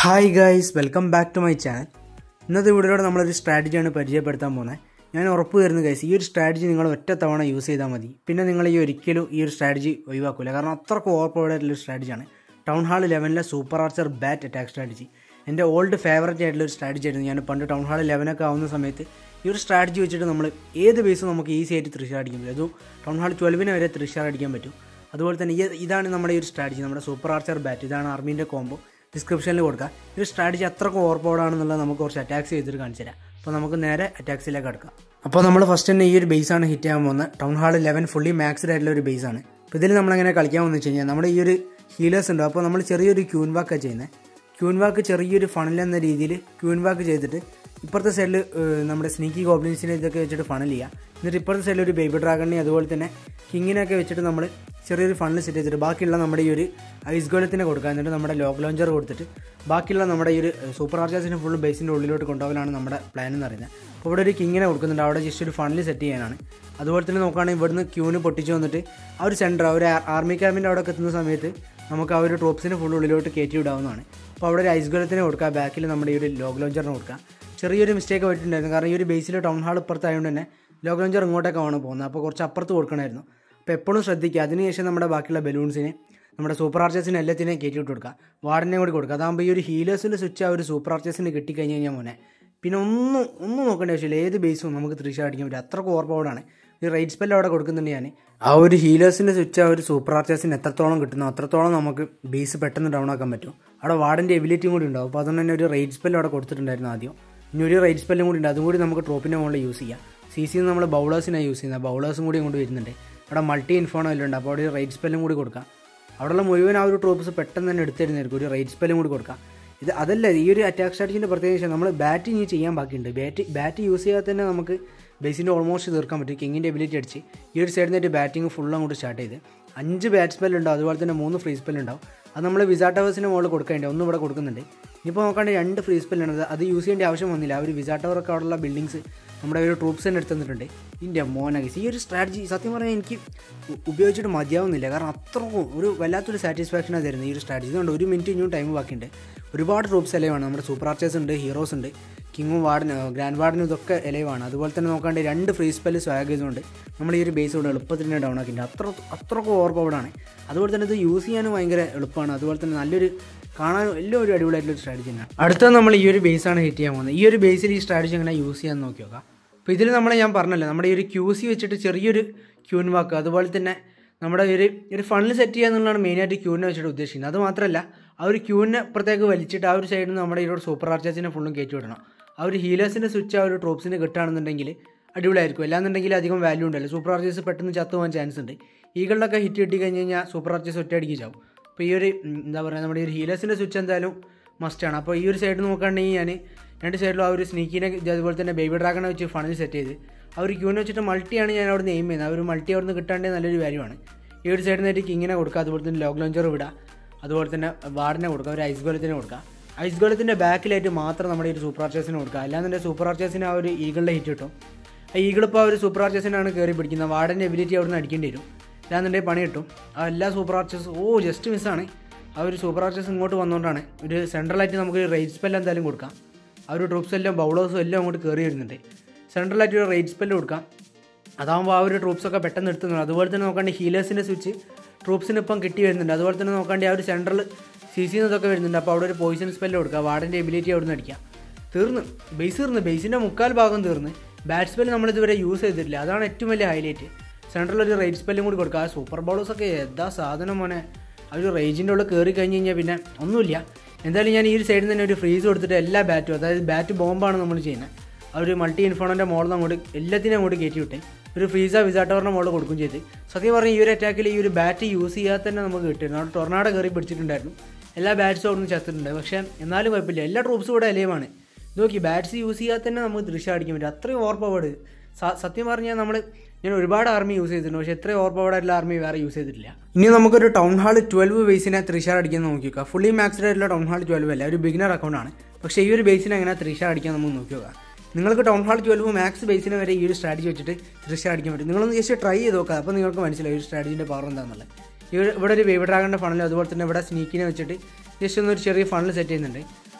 hi guys welcome back to my channel ഇന്നത്തെ വീഡിയോയിലൂടെ നമ്മളൊരു സ്ട്രാറ്റജിയാണ് പരിചയപ്പെടുത്താൻ പോകുന്നത് ഞാൻ ഉറപ്പ് തരുന്നു ഗൈസ് ഈ ഒരു സ്ട്രാറ്റജി നിങ്ങൾ ഒറ്റ തവണ യൂസ് ചെയ്താൽ മതി പിന്നെ നിങ്ങൾ ഈ ഒരിക്കലും ഈ ഒരു സ്ട്രാറ്റജി ഒഴിവാക്കില്ല കാരണം അത്രക്ക് ഓവർ പവേഡ് ആയിട്ടുള്ള ഒരു സ്ട്രാറ്റജിയാണ് ടൗൺ ഹാൾ ലെവനിലെ super archer bat attack strategy എൻ്റെ ഓൾഡ് ഫേവറേറ്റ് ആയിട്ടുള്ള ഒരു സ്ട്രാറ്റജി ആയിരുന്നു ഞാൻ പണ്ട് ടൗൺ ഹാൾ ലെവനൊക്കെ ആവുന്ന സമയത്ത് ഈ ഒരു സ്ട്രാറ്റജി വെച്ചിട്ട് നമ്മൾ ഏത് ബേസും നമുക്ക് ഈസി ആയിട്ട് തൃശ്ശാർ അടിക്കാൻ പറ്റും അതും ടൗൺ ഹാൾ ട്വൽവിനെ വരെ തൃശ്ശാർ അടിക്കാൻ പറ്റും അതുപോലെ തന്നെ ഈ ഇതാണ് നമ്മുടെ ഈ ഒരു സ്ട്രാറ്റജി നമ്മുടെ സൂപ്പർ ആർച്ചർ ബാറ്റ് ഇതാണ് ആർമീൻ്റെ കോംബോ ഡിസ്ക്രിപ്ഷനിൽ കൊടുക്കുക ഈ ഒരു സ്ട്രാറ്റജി അത്രക്ക് ഓവർ പവർഡ് ആണെന്നുള്ളത് നമുക്ക് കുറച്ച് അറ്റാക്സ് ചെയ്തിട്ട് കാണിച്ചു തരാം അപ്പോൾ നമുക്ക് നേരെ അറ്റാക്സിലേക്ക് എടുക്കാം അപ്പോൾ നമ്മൾ ഫസ്റ്റ് തന്നെ ഈ ഒരു ബേസാണ് ഹിറ്റ് ചെയ്യാൻ പോകുന്നത് town hall eleven fully maxed ആയിട്ടുള്ള ഒരു ബേസാണ് അപ്പോൾ ഇതിൽ നമ്മളെങ്ങനെ കളിക്കാൻ പോകുന്നത് വെച്ച് കഴിഞ്ഞാൽ നമ്മുടെ ഈ ഒരു ഹീലേഴ്സ് ഉണ്ട് അപ്പോൾ നമ്മൾ ചെറിയൊരു ക്യൂൻ വാക്കാണ് ചെയ്യുന്നത് ക്യൂൻ വാക്ക് ചെറിയൊരു ഫണൽ എന്ന രീതിയിൽ ക്യൂൻ വാക്ക് ചെയ്തിട്ട് ഇപ്പുറത്തെ സൈഡിൽ നമ്മുടെ സ്നീക്കി ഗോബ്ലിൻസിനെ ഇതൊക്കെ വെച്ചിട്ട് ഫണൽ ചെയ്യുക എന്നിട്ട് ഇപ്പുറത്തെ സൈഡിൽ ഒരു ബേബി ഡ്രാഗണിനെ അതുപോലെ തന്നെ കിങ്ങിനെയൊക്കെ വെച്ചിട്ട് നമ്മൾ ചെറിയൊരു ഫണ്ടിൽ സെറ്റ് ചെയ്തിട്ട് ബാക്കിയുള്ള നമ്മുടെ ഈ ഒരു ഐസ് ഗോലത്തിന് കൊടുക്കുക എന്നിട്ട് നമ്മുടെ ലോക്ക് ലോഞ്ചർ കൊടുത്തിട്ട് ബാക്കിയുള്ള നമ്മുടെ ഈ ഒരു സൂപ്പർ ആർച്ചാസിനെ ഫുൾ ബേസിൻ്റെ ഉള്ളിലോട്ട് കൊണ്ടുപോകലാണ് നമ്മുടെ പ്ലാൻ എന്ന് പറയുന്നത് അപ്പോൾ ഇവിടെ ഒരു കിങ്ങിനെ കൊടുക്കുന്നുണ്ട് അവിടെ ജസ്റ്റ് ഒരു ഫണ്ടിൽ സെറ്റ് ചെയ്യാനാണ് അതുപോലെ തന്നെ നോക്കുകയാണെങ്കിൽ ഇവിടുന്ന് ക്യൂന് പൊട്ടിച്ച് വന്നിട്ട് ആ ഒരു സെൻറ്റർ ആ ഒരു ആർമി ക്യാമ്പിൻ്റെ അവിടെ എത്തുന്ന സമയത്ത് നമുക്ക് ആ ഒരു ട്രോപ്സിനെ ഫുൾ ഉള്ളിലോട്ട് കയറ്റി വിടാവുന്നതാണ് അപ്പോൾ അവിടെ ഒരു ഐസ് ഗോലത്തിന് കൊടുക്കുക ബാക്കിൽ നമ്മുടെ ഈ ഒരു ലോക്ക് ലോഞ്ചറിന് കൊടുക്കുക ചെറിയൊരു മിസ്റ്റേക്ക് പറ്റിയിട്ടുണ്ടായിരുന്നു കാരണം ഈ ഒരു ബേസിൽ ടൗൺ ഹാൾ ഇപ്പുറത്തായതുകൊണ്ട് തന്നെ ലോക്ക് ലോഞ്ചർ ഇങ്ങോട്ടേക്കാണ് പോകുന്നത് അപ്പോൾ കുറച്ച് അപ്പുറത്ത് കൊടുക്കണമായിരുന്നു അപ്പോൾ എപ്പോഴും ശ്രദ്ധിക്കുക അതിനുശേഷം നമ്മുടെ ബാക്കിയുള്ള ബലൂൺസിനെ നമ്മുടെ സൂപ്പർ ആർച്ചേഴ്സിന് എല്ലാത്തിനെയും കയറ്റി വിട്ട് കൊടുക്കുക വാർഡിനെ കൂടി കൊടുക്കുക അതാകുമ്പോൾ ഈ ഒരു ഹീലേഴ്സിൻ്റെ സ്വിച്ച് ആ ഒരു സൂപ്പർ ആർച്ചേഴ്സിന് കിട്ടിക്കഴിഞ്ഞ് കഴിഞ്ഞാൽ മോനെ പിന്നെ ഒന്നും ഒന്നും നോക്കേണ്ട ആവശ്യമില്ല ഏത് ബേസും നമുക്ക് തൃശ്ശ അടിക്കാൻ പറ്റും അത്രക്ക് ഓവർ പവർഡാണ് ഈ റൈറ്റ് സ്പെല്ല് അവിടെ കൊടുക്കുന്നുണ്ട് ഞാൻ ആ ഒരു ഹീലേഴ്സിൻ്റെ സ്വിച്ച് ആ ഒരു സൂപ്പർ ആർച്ചേഴ്സിന് എത്രത്തോളം കിട്ടുന്നു അത്രത്തോളം നമുക്ക് ബേസ് പെട്ടെന്ന് ഡൗൺ ആക്കാൻ പറ്റും അവിടെ വാർഡിൻ്റെ എബിലിറ്റിയും കൂടി ഉണ്ടാവും അപ്പോൾ അതുകൊണ്ട് തന്നെ ഒരു റൈറ്റ് സ്പെല്ല് അവിടെ കൊടുത്തിട്ടുണ്ടായിരുന്നു ആദ്യം ഇനി ഒരു റൈറ്റ് സ്പെല്ലും കൂടി ഉണ്ട് അതും കൂടി നമുക്ക് ട്രോപ്പിൻ്റെ മുകളിൽ യൂസ് ചെയ്യാം സി സി നമ്മൾ ബൗളേഴ്സിനാണ് യൂസ് ചെയ്യുന്നത് ബൗളേഴ്സും കൂടി കൊണ്ട് വരുന്നുണ്ട് അവിടെ മൾട്ടി ഇൻഫോണോ എല്ലാം അപ്പോൾ അവിടെ ഒരു റൈറ്റ് സ്പെല്ലും കൂടി കൊടുക്കാം അവിടെയുള്ള മുഴുവൻ ആ ഒരു ട്രോപ്സ് പെട്ടെന്ന് തന്നെ എടുത്തിരുന്നായിരിക്കും ഒരു റൈറ്റ് സ്പെല്ലും കൂടി കൊടുക്കാം ഇത് അതല്ല ഈ ഒരു അറ്റാക്ക് സ്ട്രാറ്റജിൻ്റെ പ്രത്യേകിച്ച് നമ്മൾ ബാറ്റ് ഇനി ചെയ്യാൻ ബാക്കിയുണ്ട് ബാറ്റ് ബാറ്റ് യൂസ് ചെയ്യാതെ തന്നെ നമുക്ക് ബേസിൻ്റെ ഓൾമോസ്റ്റ് തീർക്കാൻ പറ്റും കിങ്ങിൻ്റെ എബിലിറ്റി അടിച്ച് ഈ ഒരു സൈഡിൽ നിന്നിട്ട് ബാറ്റിംഗ് ഫുൾ അങ്ങോട്ട് സ്റ്റാർട്ട് ചെയ്ത് അഞ്ച് ബാറ്റ് സ്പെൽ ഉണ്ടാവും അതുപോലെ തന്നെ മൂന്ന് ഫ്രീ സ്പെൽ ഉണ്ടാവും അത് നമ്മൾ വിസാ ടവേഴ്സിൻ്റെ മുകളിൽ കൊടുക്കേണ്ടത് ഒന്നും ഇവിടെ കൊടുക്കുന്നുണ്ട് ഇപ്പോൾ നോക്കാണ്ട് രണ്ട് ഫ്രീ സ്പെല്ലാണ് അത് യൂസ് ചെയ്യേണ്ട ആവശ്യം വന്നില്ല ആ ഒരു വിസാ ടവറൊക്കെ അവിടെയുള്ള ബിൽഡിങ്സ് നമ്മുടെ ഒരു ട്രൂപ്സ് തന്നെ എടുത്ത് തന്നിട്ടുണ്ട് ഇതിൻ്റെ മോനഗീസ് ഈ ഒരു സ്ട്രാറ്റജി സത്യം പറഞ്ഞാൽ എനിക്ക് ഉപയോഗിച്ചിട്ട് മതിയാവുന്നില്ല കാരണം അത്രക്കും ഒരു വല്ലാത്തൊരു സാറ്റിസ്ഫാക്ഷനാണ് തരുന്നത് ഈ ഒരു സ്ട്രാറ്റജി അതുകൊണ്ട് ഒരു മിനിറ്റ് ഇനിയും ടൈം ബാക്കിയുണ്ട് ഒരുപാട് ട്രൂപ്സ് എലവാണ് നമ്മുടെ സൂപ്പർ ആർച്ചേഴ്സ് ഉണ്ട് ഹീറോസ് ഉണ്ട് കിങ്ങും വാർഡിനും ഗ്രാൻഡ് വാർഡിനും ഇതൊക്കെ എലവാണ് അതുപോലെ തന്നെ നോക്കാണ്ട് രണ്ട് ഫ്രീ സ്പെല്ല് സ്വാഗേജും ഉണ്ട് നമ്മൾ ഈ ഒരു ബേസ് കൊണ്ട് എളുപ്പത്തിൽ തന്നെ ഡൗൺ ആക്കിയിട്ടുണ്ട് അത്ര അത്രക്കും ഓവർ പവർഡാണ് അതുപോലെ തന്നെ ഇത് യൂസ് ചെയ്യാനും ഭയങ്കര എളുപ്പമാണ് അതുപോലെ തന്നെ നല്ലൊരു കാണാനും എല്ലാം ഒരു അടിപൊളിയായിട്ടുള്ള സ്ട്രാറ്റജി തന്നെയാണ് അടുത്ത നമ്മൾ ഈ ഒരു ബേസാണ് ഹിറ്റ് ചെയ്യാൻ പോകുന്നത് ഈ ഒരു ബേസിൽ ഈ സ്ട്രാറ്റജി എങ്ങനെ യൂസ് ചെയ്യാൻ നോക്കി നോക്കാം അപ്പോൾ ഇതിൽ നമ്മൾ ഞാൻ പറഞ്ഞല്ലോ നമ്മുടെ ഈ ഒരു ക്യൂ സി വെച്ചിട്ട് ചെറിയൊരു ക്യൂൻ വാക്ക് അതുപോലെ തന്നെ നമ്മുടെ ഒരു ഒരു ഫണ്ടിൽ സെറ്റ് ചെയ്യുക എന്നുള്ളതാണ് മെയിനായിട്ട് ക്യൂവിനെ വെച്ചിട്ട് ഉദ്ദേശിക്കുന്നത് അത് മാത്രമല്ല ആ ഒരു ക്യൂവിനെ അപ്പുറത്തേക്ക് വലിച്ചിട്ട് ആ ഒരു സൈഡിൽ നിന്ന് നമ്മുടെ ഈ ഒരു സൂപ്പർ ആർച്ചേഴ്സിനെ ഫുള്ളും കയറ്റി വിടണം ആ ഒരു ഹീലേഴ്സിൻ്റെ സ്വിച്ച് ആ ഒരു ട്രോപ്സിന് കിട്ടുകയാണെന്നുണ്ടെങ്കിൽ അടിപൊളിയായിരിക്കും അല്ലാന്നുണ്ടെങ്കിൽ അധികം വാല്യൂ ഉണ്ടല്ലോ സൂപ്പർ ആർച്ചേഴ്സ് പെട്ടെന്ന് ചത്തു പോകാൻ ചാൻസ് ഉണ്ട് ഈകളിലൊക്കെ ഹിറ്റ് കിട്ടി കഴിഞ്ഞ് കഴിഞ്ഞാൽ സൂപ്പർ ആർച്ചേഴ്സ് ഒറ്റയടിക്ക് ചാവും അപ്പോൾ ഈ ഒരു എന്താ പറയുക നമ്മുടെ ഈ ഒരു ഹീലേഴ്സിൻ്റെ സ്വിച്ച് എന്തായാലും മസ്റ്റാണ് അപ്പോൾ ഈ ഒരു സൈഡിൽ നോക്കുകയാണെങ്കിൽ ഞാൻ രണ്ട് സൈഡിലും ആ ഒരു സ്നീക്കിനെ അതുപോലെ തന്നെ ബേബി ഡ്രാഗണെ വെച്ച് ഫണിൽ സെറ്റ് ചെയ്ത് ആ ഒരു ക്യൂനെ വെച്ചിട്ട് മൾട്ടിയാണ് ഞാൻ അവിടെ നിന്ന് എയിം ചെയ്യുന്നത് ആ ഒരു മൾട്ടി അവിടെ നിന്ന് കിട്ടാണ്ടേ നല്ലൊരു കാര്യമാണ് ഈ ഒരു സൈഡിൽ നിന്നായിട്ട് കിങ്ങിനെ കൊടുക്കുക അതുപോലെ തന്നെ ലോക്ക് ലോഞ്ചർ വിടുക അതുപോലെ തന്നെ വാർഡിനെ കൊടുക്കുക ഒരു ഐസ് ഗോലത്തിന് കൊടുക്കുക ഐസ് ഗോലത്തിൻ്റെ ബാക്കിലായിട്ട് മാത്രം നമ്മുടെ ഒരു സൂപ്പർ ആർച്ചേഴ്സിന് കൊടുക്കുക അല്ലാന്നുണ്ടെങ്കിൽ സൂപ്പർ ആർച്ചേഴ്സിന് ആ ഒരു ഈഗിളിൻ്റെ ഹിറ്റ് കിട്ടും ആ ഈഗിൾ ഇപ്പോൾ ആ ഒരു സൂപ്പർ ആർച്ചേഴ്സിനാണ് കയറി പിടിക്കുന്നത് വാർഡിൻ്റെ എബിലിറ്റി അവിടെ നിന്ന് അടിക്കേണ്ടി വരും അല്ലാന്നുണ്ടെങ്കിൽ പണി കിട്ടും ആ എല്ലാ സൂപ്പർ ആർച്ചേഴ്സ് ഓ ജസ്റ്റ് മിസ്സാണ് ആ ഒരു സൂപ്പർ ആർച്ചേഴ്സ് ഇങ്ങോട്ട് വന്നുകൊണ്ടാണ് ഒരു സെൻട്രലായിട്ട് നമുക്ക് റേറ്റ് സ്പെല്ല് എന്തായാലും കൊടുക്കാം ആ ഒരു ട്രൂപ്സ് എല്ലാം ബൗളേഴ്സും എല്ലാം അങ്ങോട്ട് കയറി വരുന്നുണ്ട് സെൻട്രലായിട്ട് ഒരു റേറ്റ് സ്പെല്ല് കൊടുക്കാം അതാകുമ്പോൾ ആ ഒരു ട്രൂപ്സൊക്കെ പെട്ടെന്ന് എടുത്തുന്നുണ്ട് അതുപോലെ തന്നെ നോക്കാണ്ട് ഹീലേഴ്സിൻ്റെ സ്വിച്ച് ട്രൂപ്സിന് ഇപ്പം കിട്ടി വരുന്നുണ്ട് അതുപോലെ തന്നെ നോക്കാണ്ട് ആ ഒരു സെൻട്രൽ സി സി എന്നതൊക്കെ വരുന്നുണ്ട് അപ്പോൾ അവിടെ ഒരു പോയിസൺ സ്പെല്ല് കൊടുക്കുക വാർഡിൻ്റെ എബിലിറ്റി അവിടെ നിന്ന് അടിക്കുക തീർന്ന് ബേസ് തീർന്ന് ബേസിൻ്റെ മുക്കാൽ ഭാഗം തീർന്ന് ബാറ്റ് സ്പെല്ല് നമ്മളിതുവരെ യൂസ് ചെയ്തിട്ടില്ല അതാണ് ഏറ്റവും വലിയ ഹൈലൈറ്റ് സെൻട്രൽ ഒരു റേറ്റ് സ്പെല്ലും കൂടി കൊടുക്കുക ആ സൂപ്പർ ബോളേഴ്സൊക്കെ എന്താ സാധനം മോനെ ആ ഒരു റേഞ്ചിൻ്റെ ഉള്ളിൽ കയറി കഴിഞ്ഞ് കഴിഞ്ഞാൽ പിന്നെ ഒന്നുമില്ല എന്തായാലും ഞാൻ ഈ ഒരു സൈഡിൽ തന്നെ ഒരു ഫ്രീസ് കൊടുത്തിട്ട് എല്ലാ ബാറ്റും അതായത് ബാറ്റ് ബോംബാണ് നമ്മൾ ചെയ്യുന്നത് ആ ഒരു മൾട്ടി ഇൻഫോണിൻ്റെ മോളിൽ അങ്ങോട്ട് എല്ലാത്തിനും അങ്ങോട്ട് കയറ്റി വിട്ടേ ഒരു ഫ്രീസ വിസാട്ടവറിൻ്റെ മോളിൽ കൊടുക്കും ചെയ്ത് സത്യം പറഞ്ഞാൽ ഈ ഒരു അറ്റാക്കിൽ ഈ ഒരു ബാറ്റ് യൂസ് ചെയ്യാതെ തന്നെ നമുക്ക് കിട്ടിയിരുന്നു അവിടെ ടൊർണാഡോ കയറി പിടിച്ചിട്ടുണ്ടായിരുന്നു എല്ലാ ബാറ്റ്സും അവിടെ നിന്ന് ചത്തിട്ടുണ്ട് പക്ഷേ എന്നാലും കുഴപ്പമില്ല എല്ലാ ട്രൂപ്സും ഇവിടെ അലയമാണ് നോക്കി ബാറ്റ്സ് യൂസ് ചെയ്യാതെ തന്നെ നമുക്ക് ദൃശ്യം അടിക്കാൻ പറ്റും അത്രയും ഓവർ പവേഡ് സത്യം പറഞ്ഞാൽ നമ്മൾ ഞാൻ ഒരുപാട് ആർമി യൂസ് ചെയ്തിട്ടുണ്ട് പക്ഷേ എത്രയും ഓവർ പവേഡ് ആയിട്ടുള്ള ആർമി വേറെ യൂസ് ചെയ്തിട്ടില്ല ഇനി നമുക്കൊരു ടൗൺ ഹാൾ ട്വൽവ് ബേസിനെ ത്രിഷാർ അടിക്കാൻ നോക്കി നോക്കാം ഫുള്ളി മാക്സ്ഡ് ആയിട്ടുള്ള ടൗൺ ഹാൾ ട്വൽവ് അല്ല ഒരു ബിഗിനർ അക്കൗണ്ടാണ് പക്ഷേ ഈ ഒരു ബേസിനെ എങ്ങനെ ത്രിഷാർ അടിക്കാൻ നമുക്ക് നോക്കി നോക്കാം നിങ്ങൾക്ക് ടൗൺ ഹാൾ ട്വൽവ് മാക്സ് ബേസിനെ വരെ ഈ ഒരു സ്ട്രാറ്റജി വെച്ചിട്ട് ത്രിഷാർ അടിക്കാൻ പറ്റും നിങ്ങളൊന്ന് ജസ്റ്റ് ട്രൈ ചെയ്ത് നോക്കാം അപ്പോൾ നിങ്ങൾക്ക് മനസ്സിലായി ഈ ഒരു സ്ട്രാറ്റജിൻ്റെ പവർ എന്താണെന്നുള്ളത് ഇവിടെ ഇവിടെ ഒരു വേവ് ഡ്രാഗണിൻ്റെ ഫണൽ അതുപോലെ തന്നെ ഇവിടെ സ്നീക്കിനെ വെച്ചിട്ട് ജസ്റ്റ് ഒന്ന് ഒരു ചെറിയ ഫണൽ സെറ്റ് ചെയ്യുന്നുണ്ട്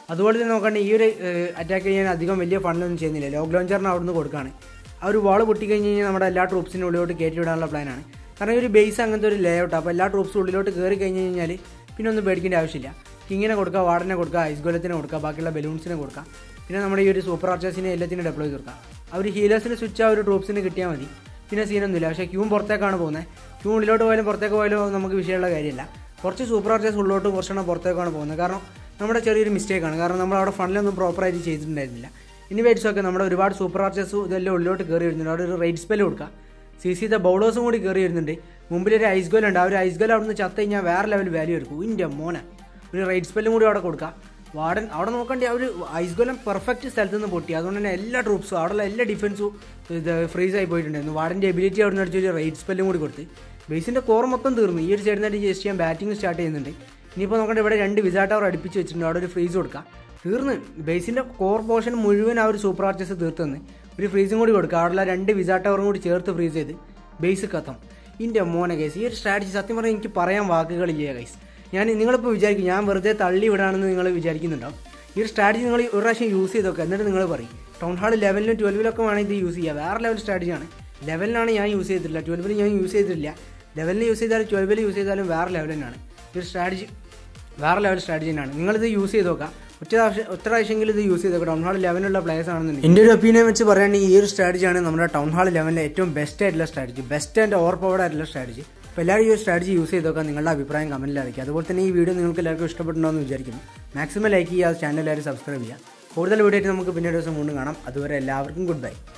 അതുപോലെ തന്നെ നോക്കുകയാണെങ്കിൽ ഈ ഒരു അറ്റാക്ക് ചെയ്യാൻ അധികം വലിയ ഫണ്ടൊന്നും ചെയ്യുന്നില്ല ലോക്ക് ലോഞ്ചറിന് അവിടുന്ന് കൊടുക്കുകയാണ് ആ ഒരു വാൾ പൊട്ടിക്കഴിഞ്ഞ് കഴിഞ്ഞാൽ നമ്മുടെ എല്ലാ ട്രൂപ്സിനും ഉള്ളിലോട്ട് കയറ്റി വിടാനുള്ള പ്ലാനാണ് കാരണം ഈ ഒരു ബേസ് അങ്ങനത്തെ ഒരു ലേ ഔട്ട് അപ്പോൾ എല്ലാ ട്രൂപ്സും ഉള്ളിലോട്ട് കയറി കഴിഞ്ഞ് കഴിഞ്ഞാൽ പിന്നെ ഒന്നും പേടിക്കേണ്ട ആവശ്യമില്ല കിങ്ങിനെ കൊടുക്കുക വാർഡിനെ കൊടുക്കുക ഐസ്ഗോലത്തിന് കൊടുക്കുക ബാക്കിയുള്ള ബലൂൺസിനെ കൊടുക്കുക പിന്നെ നമ്മുടെ ഈ ഒരു സൂപ്പർ ആർച്ചേഴ്സിനെ എല്ലാത്തിനും ഡെപ്ലോയ് കൊടുക്കുക ആ ഒരു ഹീലേഴ്സിന് സ്വിച്ച് ആ ഒരു ട്രൂപ്സിന് കിട്ടിയാൽ മതി പിന്നെ സീനൊന്നുമില്ല പക്ഷേ ക്യൂം പുറത്തേക്കാണ് പോകുന്നത് ക്യൂ ഉള്ളിലോട്ട് പോയാലും പുറത്തേക്ക് പോയാലും നമുക്ക് വിഷയമുള്ള കാര്യമില്ല കുറച്ച് സൂപ്പർ ആർച്ചേഴ്സ് ഉള്ളിലോട്ട് കുറച്ചെണ്ണം പുറത്തേക്കാണ് പോകുന്നത് കാരണം നമ്മുടെ ചെറിയൊരു മിസ്റ്റേക്കാണ് കാരണം നമ്മൾ അവിടെ ഫണ്ടിലൊന്നും പ്രോപ്പറായിട്ട് ചെയ്തിട്ടുണ്ടായിരുന്നില്ല ഇനി വെയിറ്റ്സ് ഒക്കെ നമ്മുടെ ഒരുപാട് സൂപ്പർ ആർച്ചേഴ്സ് ഇതെല്ലാം ഉള്ളിലോട്ട് കയറി വരുന്നുണ്ട് അവിടെ ഒരു റൈറ്റ് സ്പെല്ല് കൊടുക്കുക സി സി ദ ബൗളേഴ്സും കൂടി കയറി വരുന്നുണ്ട് മുമ്പിൽ ഒരു ഐസ് ഗോൽ ഉണ്ട് ആ ഒരു ഐസ് ഗോൽ അവിടെ നിന്ന് ചത്ത് കഴിഞ്ഞാൽ വേറെ ലെവൽ വാല്യൂ എടുക്കും ഇൻ്റെ മോനെ ഒരു റൈറ്റ് സ്പെല്ലും കൂടി അവിടെ കൊടുക്കുക വാർഡൻ അവിടെ നോക്കണ്ടേ ആ ഒരു ഐസ് ഗോലം പെർഫെക്റ്റ് സ്ഥലത്ത് നിന്ന് പൊട്ടി അതുകൊണ്ട് തന്നെ എല്ലാ ട്രൂപ്സും അവിടെയുള്ള എല്ലാ ഡിഫൻസും ഇത് ഫ്രീസ് ആയി പോയിട്ടുണ്ടായിരുന്നു വാർഡൻ്റെ എബിലിറ്റി അവിടെ നിന്ന് അടിച്ച് ഒരു റൈറ്റ് സ്പെല്ലും കൂടി കൊടുത്ത് ബേസിൻ്റെ കോർ മൊത്തം തീർന്നു ഈ ഒരു സൈഡിൽ നിന്ന് ജസ്റ്റ് ചെയ്യാൻ ബാറ്റിംഗ് സ്റ്റാർട്ട് ചെയ്യുന്നുണ്ട് ഇനിയിപ്പോൾ നോക്കണ്ട ഇവിടെ രണ്ട് വിസാ ടവർ അടുപ്പിച്ച് വെച്ചിട്ടുണ്ട് അവിടെ ഒരു ഫ്രീസ് കൊടുക്കുക തീർന്ന് ബേസിൻ്റെ കോർ പോർഷൻ മുഴുവൻ ആ ഒരു സൂപ്പർ ആർച്ചസ് തീർത്ത് തന്നെ ഒരു ഫ്രീസും കൂടി കൊടുക്കുക അവിടെയുള്ള രണ്ട് വിസാ ടവറും കൂടി ചേർത്ത് ഫ്രീസ് ചെയ്ത് ബേസ് കത്തം ഇൻ്റെ മോനെ ഗൈസ് ഈ ഒരു സ്ട്രാറ്റജി സത്യം പറഞ്ഞാൽ എനിക്ക് പറയാൻ വാക്കുകളില്ല ഗൈസ് ഞാൻ നിങ്ങളിപ്പോൾ വിചാരിക്കും ഞാൻ വെറുതെ തള്ളി വിടാണെന്ന് നിങ്ങൾ വിചാരിക്കുന്നുണ്ടാവും ഈ ഒരു സ്ട്രാറ്റജി നിങ്ങൾ ഒരു പ്രാവശ്യം യൂസ് ചെയ്തൊക്കെ എന്നിട്ട് നിങ്ങൾ പറയും ടൗൺ ഹാൾ ലെവലിലും ട്വൽവിലൊക്കെ വേണമെങ്കിൽ ഇത് യൂസ് ചെയ്യുക വേറെ ലെവൽ സ്ട്രാറ്റജിയാണ് ലെവലിലാണ് ഞാൻ യൂസ് ചെയ്തിട്ടില്ല ട്വൽവിൽ ഞാൻ യൂസ് ചെയ്തിട്ടില്ല ലെവലിൽ യൂസ് ചെയ്താലും ട്വൽവിൽ യൂസ് ചെയ്താലും വേറെ ലെവൽ തന്നെയാണ് ഈ ഒരു സ്ട്രാറ്റജി വേറെ ലെവൽ സ്ട്രാറ്റജി തന്നെയാണ് നിങ്ങളിത് യൂസ് ചെയ്ത് നോക്കാം ഒറ്റ പ്രാവശ്യം ഒറ്റ പ്രാവശ്യമെങ്കിലും ഇത് യൂസ് ചെയ്ത് ടൗൺ ഹാൾ ലെവലുള്ള പ്ലേയേഴ്സ് ആണെന്നുണ്ടെങ്കിൽ എൻ്റെ ഒരു ഒപ്പീനിയൻ വെച്ച് പറയുകയാണെങ്കിൽ ഈ ഒരു സ്ട്രാറ്റജിയാണ് നമ്മുടെ ടൗൺ ഹാൾ ലെവലിലെ ഏറ്റവും ബെസ്റ്റ് ആയിട്ടുള്ള strategy best and over powered ആയിട്ടുള്ള സ്ട്രാറ്റജി അപ്പോൾ എല്ലാവരും ഈ ഒരു സ്ട്രാറ്റജി യൂസ് ചെയ്ത് നോക്കാം നിങ്ങളുടെ അഭിപ്രായം കമൻറ്റിൽ അറിയിക്കുക അതുപോലെ തന്നെ ഈ വീഡിയോ നിങ്ങൾക്ക് എല്ലാവർക്കും ഇഷ്ടപ്പെട്ടുണ്ടോ വിചാരിക്കുന്നു മാക്സിമം ലൈക്ക് ചെയ്യുക ചാനൽ എല്ലാവരും സബ്സ്ക്രൈബ് ചെയ്യുക കൂടുതൽ വീഡിയോ ആയിട്ട് നമുക്ക് പിന്നീട് ദിവസം വീണ്ടും കാണാം അതുവരെ എല്ലാവർക്കും ഗുഡ് ബൈ